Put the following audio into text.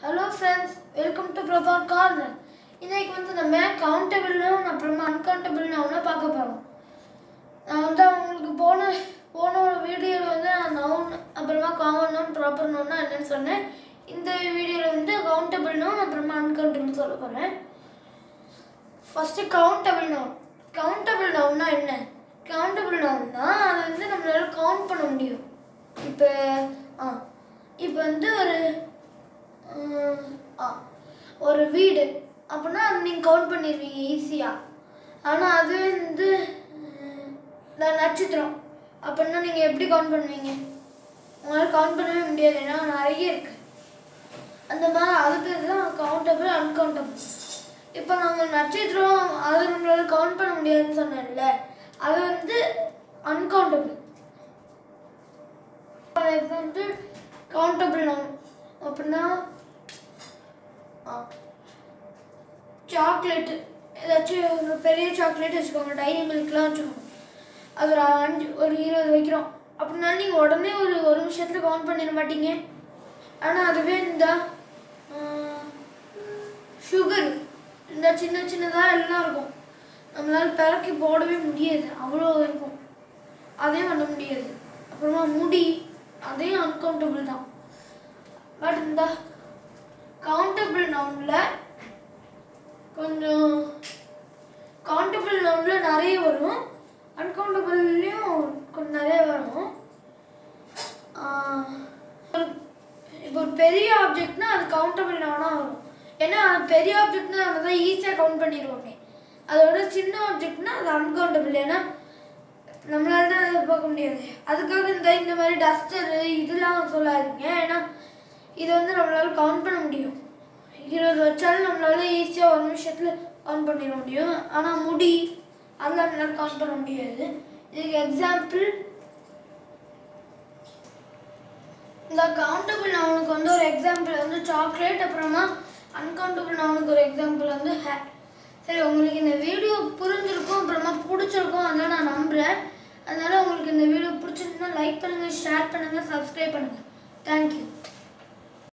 hello friends welcome to Prabha corner இன்னைக்கு வந்து நம்ம கவுண்டபிள் நவுன் அப்புறமா அன்கவுண்டபிள் நவுனை பார்க்க போகிறோம் நான் வந்து உங்களுக்கு போன போன ஒரு வீடியோவில் வந்து நான் நவுன் அப்புறமா காமன் நவுன் ப்ராப்பர் நவுன்னா என்னன்னு சொன்னேன் இந்த வீடியோவில் வந்து கவுண்டபிள் நவுன் அப்புறமா அன்கவுண்டபிள் சொல்ல போகிறேன் ஃபஸ்ட்டு கவுண்டபிள் நவுன் கவுண்டபிள் நவுன்னா என்ன கவுண்டபிள் நவுன்னா அதை வந்து நம்மளால கவுண்ட் பண்ண முடியும் இப்போ ஆ இப்போ வந்து ஒரு உம், ஆ ஒரு வீடு அப்படின்னா அது நீங்கள் கவுண்ட் பண்ணிடுவீங்க ஈஸியாக ஆனால் அது வந்து உம், இந்த நட்சத்திரம் அப்படின்னா நீங்கள் எப்படி கவுண்ட் பண்ணுவீங்க உங்களால் கவுண்ட் பண்ணவே முடியாது ஏன்னா நிறைய இருக்குது அந்த மாதிரி அது பேர் தான் கவுண்டபிள் அன்கவுண்டபிள் இப்போ நாங்கள் நட்சத்திரம் அது நம்மளால கவுண்ட் பண்ண முடியாதுன்னு சொன்னேன்ல அது வந்து uncountable for example countable noun அப்படின்னா சாக்லேட்டு ஏதாச்சும் ஒரு பெரிய சாக்லேட் வச்சுக்கோங்க டைரி மில்க்லாம் வச்சுக்கோங்க அது ஒரு அஞ்சு ஒரு இருபது வைக்கிறோம் அப்படின்னா நீங்கள் உடனே ஒரு ஒரு நிமிஷத்தில் கவுண்ட் பண்ணிட மாட்டீங்க ஆனால் அதுவே இந்த சுகர் இந்த சின்ன சின்னதாக எல்லாம் இருக்கும் நம்மளால் பிறக்கி போடவே முடியாது அவ்வளோ இருக்கும் அதையும் பண்ண முடியாது அப்புறமா முடி அதையும் அன்கவுண்டபிள் தான் பட் இந்த கவுண்டபிள் நவுனில் கொஞ்சம் கவுண்டபிள் நவுனில் நிறைய வரும் அன்கவுண்டபிள்லேயும் கொஞ்சம் நிறைய வரும் ஆஹ், ஒரு- இப்போ ஒரு பெரிய ஆப்ஜெக்ட்னா அது கவுண்டபிள் நவுனாக வரும் ஏன்னா அது பெரிய ஆப்ஜெக்ட்னா நம்ம தான் ஈஸியாக கவுண்ட் பண்ணிடுவோமே அதோட சின்ன ஆப்ஜெக்ட்னா அது அன்கவுண்டபிள் ஏன்னா நம்மளால தான் அதை பார்க்க முடியாது அதுக்காக இந்த இந்த மாதிரி டஸ்டரு இதெல்லாம் சொல்லாதீங்க ஏன்னா இதை வந்து நம்மளால கவுண்ட் பண்ண முடியும் இருபது வச்சாலும் நம்மளால ஈஸியாக ஒரு நிமிஷத்தில் கவுண்ட் பண்ணிட முடியும் ஆனால் முடி அதெல்லாம் நம்மளால கவுண்ட் பண்ண முடியாது இதுக்கு எக்ஸாம்பிள் இந்த கவுண்டபிள் நவுனுக்கு வந்து ஒரு எக்ஸாம்பிள் வந்து சாக்லேட் அப்புறமா அன்கவுண்டபிள் நவுனுக்கு ஒரு எக்ஸாம்பிள் வந்து ஹேட் சரி உங்களுக்கு இந்த வீடியோ புரிஞ்சிருக்கும் அப்புறமா பிடிச்சிருக்கும் அதெல்லாம் நான் நம்புகிறேன் அதனால் உங்களுக்கு இந்த வீடியோ பிடிச்சிருந்தா லைக் பண்ணுங்கள் ஷேர் பண்ணுங்கள் சப்ஸ்கிரைப் பண்ணுங்கள் தேங்க்யூ